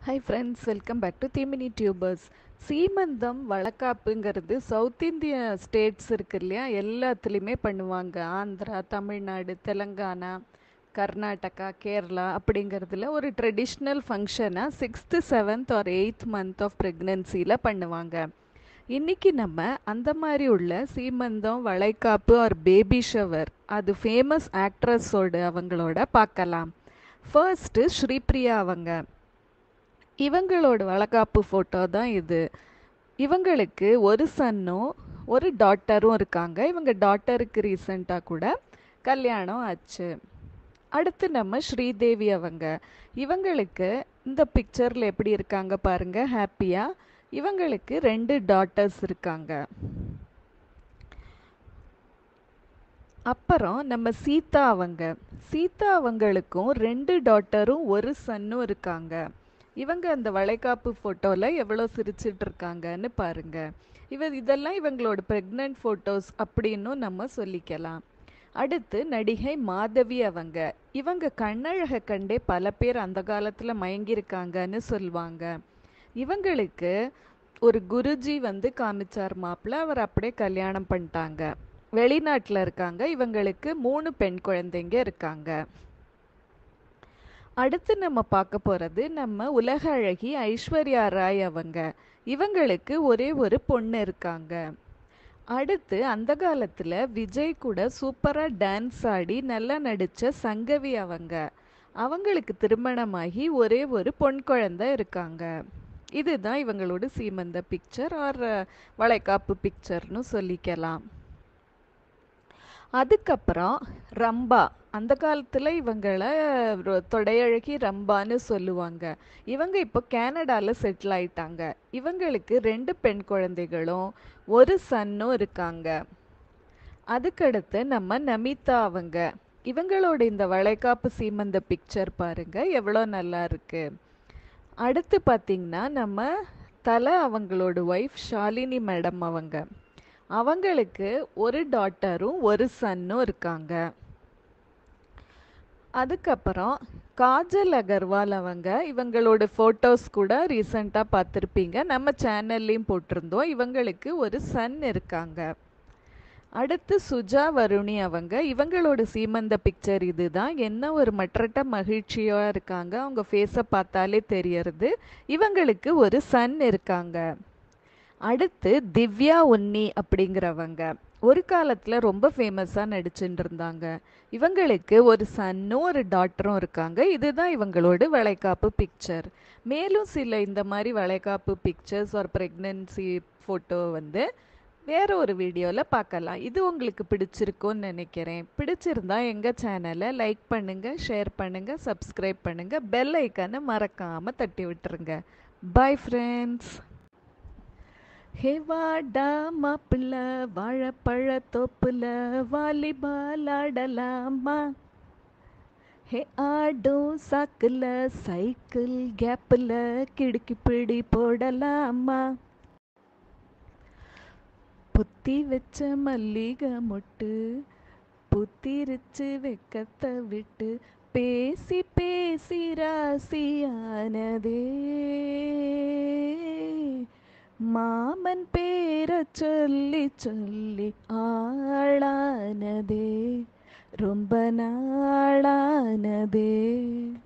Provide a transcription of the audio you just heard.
high friends welcome back to the mini tubers Seemantham வளக்காப்புங்கிறது south இந்திய states இருக்கு இல்லையா எல்லாத்துலேயுமே பண்ணுவாங்க ஆந்திரா தமிழ்நாடு தெலங்கானா கர்நாடகா கேரளா அப்படிங்கிறதுல ஒரு ட்ரெடிஷ்னல் ஃபங்க்ஷனாக sixth seventh or eighth month of ப்ரெக்னென்சியில் பண்ணுவாங்க இன்னைக்கு நம்ம அந்த மாதிரி உள்ள Seemantham Valaikappu or baby shower அது ஃபேமஸ் ஆக்ட்ரஸோட அவங்களோட பார்க்கலாம் ஃபர்ஸ்ட்டு ஸ்ரீபிரியா அவங்க இவங்களோட வளகாப்பு ஃபோட்டோ தான் இது இவங்களுக்கு ஒரு சன்னும் ஒரு டாட்டரும் இருக்காங்க இவங்க டாட்டருக்கு ரீசண்டாக கூட கல்யாணம் ஆச்சு அடுத்து நம்ம ஸ்ரீதேவி அவங்க இவங்களுக்கு இந்த பிக்சரில் எப்படி இருக்காங்க பாருங்க ஹாப்பியாக இவங்களுக்கு ரெண்டு டாட்டர்ஸ் இருக்காங்க அப்புறம் நம்ம சீதா அவங்க சீதா அவங்களுக்கும் ரெண்டு டாட்டரும் ஒரு சன்னும் இருக்காங்க இவங்க அந்த வளைகாப்பு ஃபோட்டோவில் எவ்வளோ சிரிச்சிட்டு இருக்காங்கன்னு பாருங்க இவ இதெல்லாம் இவங்களோட ப்ரெக்னென்ட் ஃபோட்டோஸ் அப்படின்னும் நம்ம சொல்லிக்கலாம் அடுத்து நடிகை மாதவி அவங்க இவங்க கண்ணழகை கண்டே பல பேர் அந்த காலத்தில் மயங்கியிருக்காங்கன்னு சொல்லுவாங்க இவங்களுக்கு ஒரு குருஜி வந்து காமிச்சார் மாப்பிள்ள அவர் அப்படியே கல்யாணம் பண்ணிட்டாங்க வெளிநாட்டில் இருக்காங்க இவங்களுக்கு மூணு பெண் குழந்தைங்க இருக்காங்க அடுத்து நம்ம பார்க்க போகிறது நம்ம உலக அழகி ஐஸ்வர்யா ராய் அவங்க இவங்களுக்கு ஒரே ஒரு பொண்ணு இருக்காங்க அடுத்து அந்த காலத்தில் விஜய் கூட சூப்பராக டான்ஸ் ஆடி நல்லா நடித்த சங்கவி அவங்க அவங்களுக்கு திருமணமாகி ஒரே ஒரு பொன் குழந்தை இருக்காங்க இதுதான் இவங்களோட சீமந்த பிக்சர் ஆர் வளைகாப்பு பிக்சர்னு சொல்லிக்கலாம் அதுக்கப்புறம் ரம்பா அந்த காலத்தில் இவங்களை தொடையழகி ரம்பான்னு சொல்லுவாங்க இவங்க இப்போ கேனடாவில் செட்டில் ஆயிட்டாங்க இவங்களுக்கு ரெண்டு பெண் குழந்தைகளும் ஒரு சன்னும் இருக்காங்க அதுக்கடுத்து நம்ம நமிதா அவங்க இவங்களோட இந்த வளைகாப்பு சீமந்த பிக்சர் பாருங்க எவ்வளோ நல்லா இருக்கு அடுத்து பார்த்தீங்கன்னா நம்ம தலை அவங்களோட ஒய்ஃப் ஷாலினி மேடம் அவங்க அவங்களுக்கு ஒரு டாட்டரும் ஒரு சன்னும் இருக்காங்க அதுக்கப்புறம் காஜல் அகர்வால் அவங்க இவங்களோட ஃபோட்டோஸ் கூட ரீசண்டாக பார்த்துருப்பீங்க நம்ம சேனல்லையும் போட்டிருந்தோம் இவங்களுக்கு ஒரு சன் இருக்காங்க அடுத்து சுஜா வருணி அவங்க இவங்களோட சீமந்த பிக்சர் இதுதான் என்ன ஒரு மற்றட்ட மகிழ்ச்சியாக இருக்காங்க அவங்க ஃபேஸை பார்த்தாலே தெரியறது இவங்களுக்கு ஒரு சன் இருக்காங்க அடுத்து திவ்யா உன்னி அப்படிங்கிறவங்க ஒரு காலத்தில் ரொம்ப ஃபேமஸாக நடிச்சுட்டு இருந்தாங்க இவங்களுக்கு ஒரு சன்னும் ஒரு டாட்டரும் இருக்காங்க இதுதான் இவங்களோட வளைகாப்பு பிக்சர் மேலும் சில இந்த மாதிரி வளைகாப்பு பிக்சர்ஸ் ஒரு ப்ரெக்னென்சி ஃபோட்டோ வந்து வேற ஒரு வீடியோவில் பார்க்கலாம் இது உங்களுக்கு பிடிச்சிருக்கும்னு நினைக்கிறேன் பிடிச்சிருந்தா எங்கள் சேனலை லைக் பண்ணுங்கள் ஷேர் பண்ணுங்கள் சப்ஸ்கிரைப் பண்ணுங்கள் பெல் ஐக்கானை மறக்காமல் தட்டி விட்டுருங்க பாய் ஃப்ரெண்ட்ஸ் ஹே வாடா மாப்பிள்ள வாழைப்பழ தோப்புல வாலிபால் ஆடலாமா ஹே ஆடும் சாக்குல சைக்கிள் கேப்பில் கிடுக்கி பிடி போடலாமா புத்தி வச்ச மல்லிகை மொட்டு புத்திரிச்சு வெக்கத்தை விட்டு பேசி பேசி ராசியானதே மாமன் பேர சொல்லி சொல்லி ஆளானதே ரொம்ப நாளானதே